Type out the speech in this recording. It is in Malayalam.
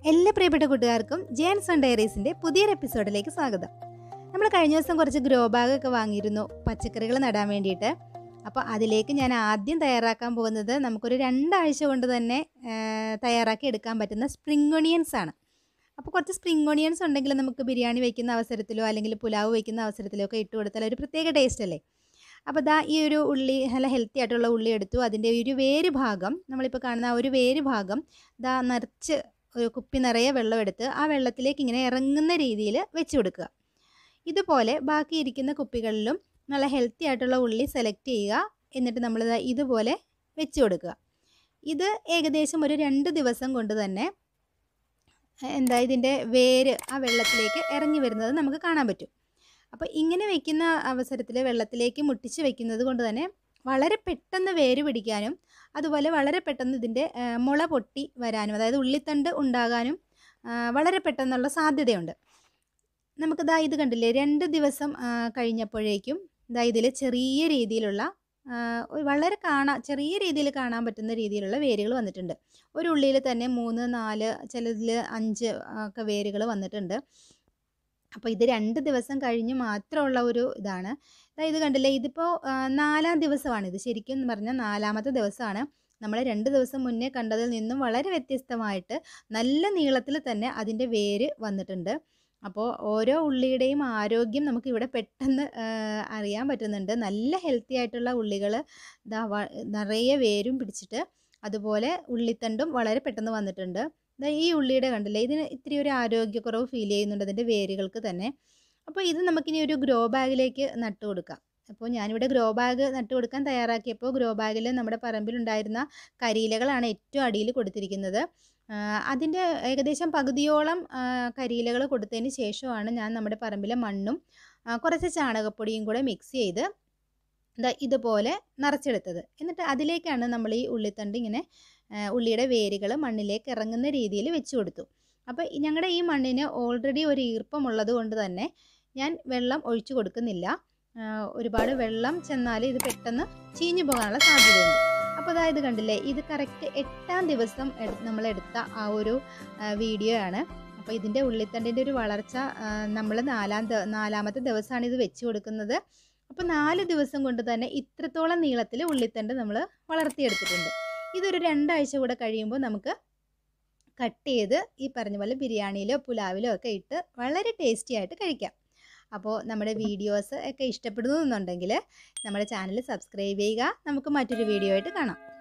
എല്ലാ പ്രിയപ്പെട്ട കൂട്ടുകാർക്കും ജെയിൻസ് ഓൺ ഡയറീസിൻ്റെ പുതിയൊരു എപ്പിസോഡിലേക്ക് സ്വാഗതം നമ്മൾ കഴിഞ്ഞ ദിവസം കുറച്ച് ഗ്രോ ബാഗൊക്കെ വാങ്ങിയിരുന്നു പച്ചക്കറികൾ നടാൻ വേണ്ടിയിട്ട് അപ്പോൾ അതിലേക്ക് ഞാൻ ആദ്യം തയ്യാറാക്കാൻ പോകുന്നത് നമുക്കൊരു രണ്ടാഴ്ച കൊണ്ട് തന്നെ ആ, തയ്യാറാക്കി എടുക്കാൻ പറ്റുന്ന സ്പ്രിംഗ് ഒണിയൻസ് ആണ് അപ്പോൾ കുറച്ച് സ്പ്രിംഗ് ഒണിയൻസ് ഉണ്ടെങ്കിൽ നമുക്ക് ബിരിയാണി വയ്ക്കുന്ന അവസരത്തിലോ അല്ലെങ്കിൽ പുലാവ് വയ്ക്കുന്ന അവസരത്തിലോ ഒക്കെ ഇട്ട് കൊടുത്താൽ ഒരു പ്രത്യേക ടേസ്റ്റ് അല്ലേ അപ്പോൾ ദാ ഈ ഒരു ഉള്ളി നല്ല ഹെൽത്തി ആയിട്ടുള്ള ഉള്ളി എടുത്തു അതിൻ്റെ ഒരു വേര് ഭാഗം നമ്മളിപ്പോൾ കാണുന്ന ആ ഒരു വേര് ഭാഗം ദാ നിറച്ച് ഒരു കുപ്പി നിറയെ വെള്ളം എടുത്ത് ആ വെള്ളത്തിലേക്ക് ഇങ്ങനെ ഇറങ്ങുന്ന രീതിയിൽ വെച്ച് കൊടുക്കുക ഇതുപോലെ ബാക്കി ഇരിക്കുന്ന കുപ്പികളിലും നല്ല ഹെൽത്തി ആയിട്ടുള്ള ഉള്ളി സെലക്ട് ചെയ്യുക എന്നിട്ട് നമ്മൾ ഇതുപോലെ വെച്ച് കൊടുക്കുക ഇത് ഏകദേശം ഒരു രണ്ട് ദിവസം കൊണ്ട് തന്നെ എന്താ ഇതിൻ്റെ വേര് ആ വെള്ളത്തിലേക്ക് ഇറങ്ങി വരുന്നത് നമുക്ക് കാണാൻ പറ്റും അപ്പോൾ ഇങ്ങനെ വെക്കുന്ന അവസരത്തിൽ വെള്ളത്തിലേക്ക് മുട്ടിച്ച് വെക്കുന്നത് കൊണ്ട് തന്നെ വളരെ പെട്ടെന്ന് വേര് പിടിക്കാനും അതുപോലെ വളരെ പെട്ടെന്ന് ഇതിൻ്റെ ആ, മുള പൊട്ടി വരാനും അതായത് ഉള്ളിത്തണ്ട് ഉണ്ടാകാനും ആ, വളരെ പെട്ടെന്നുള്ള സാധ്യതയുണ്ട് നമുക്ക് ദാ ഇത് കണ്ടില്ലേ രണ്ട് ദിവസം ആ, കഴിഞ്ഞപ്പോഴേക്കും ദാ ഇതിൽ ചെറിയ രീതിയിലുള്ള ആ, ഒരു വളരെ കാണാൻ ചെറിയ രീതിയിൽ കാണാൻ പറ്റുന്ന രീതിയിലുള്ള വേരുകൾ വന്നിട്ടുണ്ട് ഒരു ഉള്ളിയിൽ തന്നെ മൂന്ന് നാല് ചിലതിൽ അഞ്ച് ഒക്കെ വേരുകൾ വന്നിട്ടുണ്ട് അപ്പോൾ ഇത് രണ്ട് ദിവസം കഴിഞ്ഞ് മാത്രമുള്ള ഒരു ഇതാണ് ദാ ഇത് കണ്ടില്ലേ ഇതിപ്പോൾ ആ, നാലാം ദിവസമാണ് ഇത് ശരിക്കും എന്ന് പറഞ്ഞാൽ നാലാമത്തെ ദിവസമാണ് നമ്മൾ രണ്ട് ദിവസം മുന്നേ കണ്ടതിൽ നിന്നും വളരെ വ്യത്യസ്തമായിട്ട് നല്ല നീളത്തിൽ തന്നെ അതിൻ്റെ വേര് വന്നിട്ടുണ്ട് അപ്പോൾ ഓരോ ഉള്ളിയുടെയും ആരോഗ്യം നമുക്ക് ഇവിടെ പെട്ടെന്ന് ആ, അറിയാൻ പറ്റുന്നുണ്ട് നല്ല ഹെൽത്തി ആയിട്ടുള്ള ഉള്ളികൾ ദാ വ- നിറയെ വേരും പിടിച്ചിട്ട് അതുപോലെ ഉള്ളിത്തണ്ടും വളരെ പെട്ടെന്ന് വന്നിട്ടുണ്ട് ദാ ഈ ഉള്ളിയുടെ കണ്ടില്ലേ ഇതിന് ഇത്തിരി ഒരു ആരോഗ്യക്കുറവ് ഫീൽ ചെയ്യുന്നുണ്ട് അതിൻ്റെ വേരുകൾക്ക് തന്നെ അപ്പോൾ ഇത് നമുക്കിനി ഒരു ഗ്രോ ബാഗിലേക്ക് നട്ടു കൊടുക്കാം അപ്പോൾ ഞാനിവിടെ ഗ്രോ ബാഗ് നട്ടു കൊടുക്കാൻ തയ്യാറാക്കിയപ്പോൾ ഗ്രോ ബാഗിൽ നമ്മുടെ പറമ്പിലുണ്ടായിരുന്ന കരിയിലകളാണ് ഏറ്റവും അടിയിൽ കൊടുത്തിരിക്കുന്നത് ആ, അതിൻ്റെ ഏകദേശം പകുതിയോളം കരിയിലകൾ കൊടുത്തതിന് ശേഷമാണ് ഞാൻ നമ്മുടെ പറമ്പിലെ മണ്ണും ആ, കുറച്ച് ചാണകപ്പൊടിയും കൂടെ മിക്സ് ചെയ്ത് ദാ ഇതുപോലെ നിറച്ചെടുത്തത് എന്നിട്ട് അതിലേക്കാണ് നമ്മൾ ഈ ഉള്ളിത്തണ്ട് ഇങ്ങനെ ആ, ഉള്ളിയുടെ വേരുകൾ മണ്ണിലേക്ക് ഇറങ്ങുന്ന രീതിയിൽ വെച്ച് കൊടുത്തു അപ്പോൾ ഞങ്ങളുടെ ഈ മണ്ണിന് ഓൾറെഡി ഒരു ഈർപ്പമുള്ളത് കൊണ്ട് തന്നെ ഞാൻ വെള്ളം ഒഴിച്ചു കൊടുക്കുന്നില്ല ആ, ഒരുപാട് വെള്ളം ചെന്നാൽ ഇത് പെട്ടെന്ന് ചീഞ്ഞു പോകാനുള്ള സാധ്യതയുണ്ട് അപ്പോൾ അതായത് കണ്ടില്ലേ ഇത് കറക്റ്റ് എട്ടാം ദിവസം നമ്മൾ എടുത്ത ആ ഒരു ആ, വീഡിയോ ആണ് അപ്പോൾ ഇതിൻ്റെ ഉള്ളിത്തണ്ടിൻ്റെ ഒരു വളർച്ച നമ്മൾ നാലാം ദ- നാലാമത്തെ ദിവസമാണ് ഇത് വെച്ച് കൊടുക്കുന്നത് അപ്പോൾ നാല് ദിവസം കൊണ്ട് തന്നെ ഇത്രത്തോളം നീളത്തിൽ ഉള്ളിത്തണ്ട് നമ്മൾ വളർത്തിയെടുത്തിട്ടുണ്ട് ഇതൊരു രണ്ടാഴ്ച കൂടെ കഴിയുമ്പോൾ നമുക്ക് കട്ട് ചെയ്ത് ഈ പറഞ്ഞ പോലെ ബിരിയാണിയിലോ പുലാവിലോ ഒക്കെ ഇട്ട് വളരെ ടേസ്റ്റി ആയിട്ട് കഴിക്കാം അപ്പോൾ നമ്മുടെ വീഡിയോസ് ഒക്കെ ഇഷ്ടപ്പെടുന്നു എന്നുണ്ടെങ്കിൽ നമ്മുടെ ചാനൽ സബ്സ്ക്രൈബ് ചെയ്യുക നമുക്ക് മറ്റൊരു വീഡിയോ ആയിട്ട് കാണാം